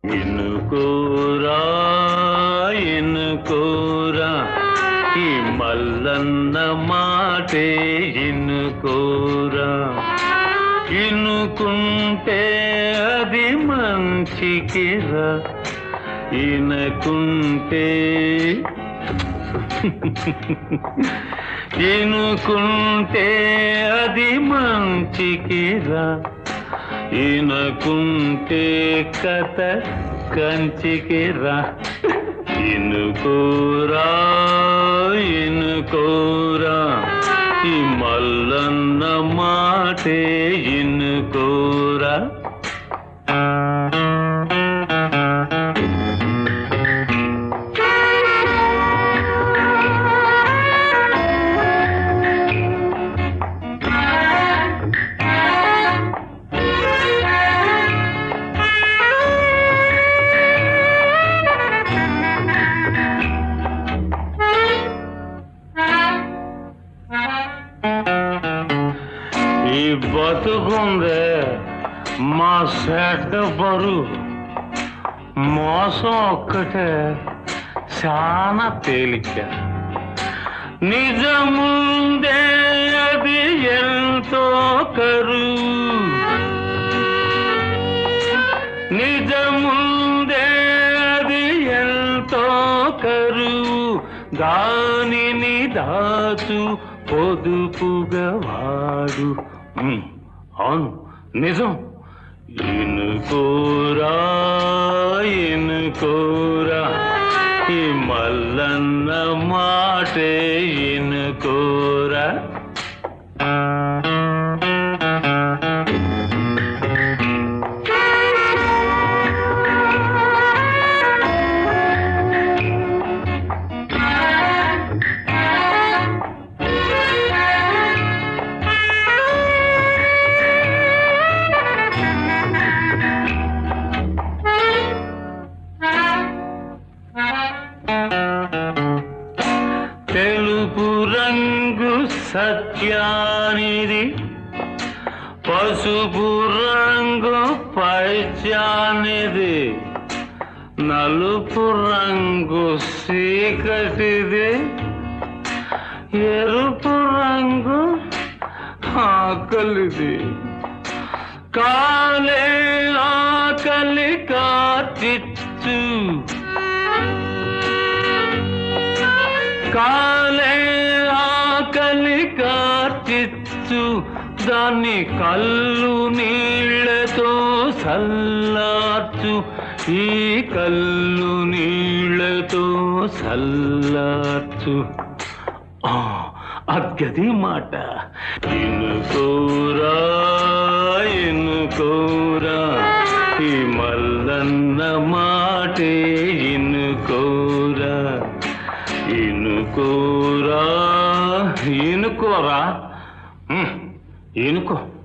ఇనుకోరా ఇనుకోరా ఈ మల్లన్న మాటే ఇనుకోరా ఇనుకుంటే అది మంచికిరా ఇనకుంటే ఇనుకుంటే అది మంచికిరా ఇనుకుంటే కథ కంచికిరా ఇనుకోరా ఇనుకోరా ఈ మల్లన్న మాటే ఇనుకోరా ఈ బతుకుందే మా సెట్ బరు మోసం ఒక్కటే చాలా తేలిక నిజముందే అది ఎంతో కరువు నిజముందే అది ఎంతో కరువు దానిని దాచు పొదుపుగా వాడు ఉమ్, అవును నిజం ఇనుకోరా ఇనుకోరా ఈ మల్లన్న మాటే ఇనుకోరా తెలుపు రంగు సత్యానిది పసుపు రంగు పైచానిది నలుపు రంగు చీకటిది ఎరుపు రంగు ఆకలిది కాలే ఆకలి కాచిచ్చు కాలే ఆకలి కార్చిచ్చు దాన్ని కళ్ళు నీళ్లతో సల్లార్చు ఈ కళ్ళు నీళ్లతో సల్లార్చు ఆ, అద్గది మాట ఇనుకోరా ఇనుకోరా ఈ మల్లన్న మాటే ఇనుకోరా ఇనుకోరా ఇనుకోరా ఉమ్, ఇనుకో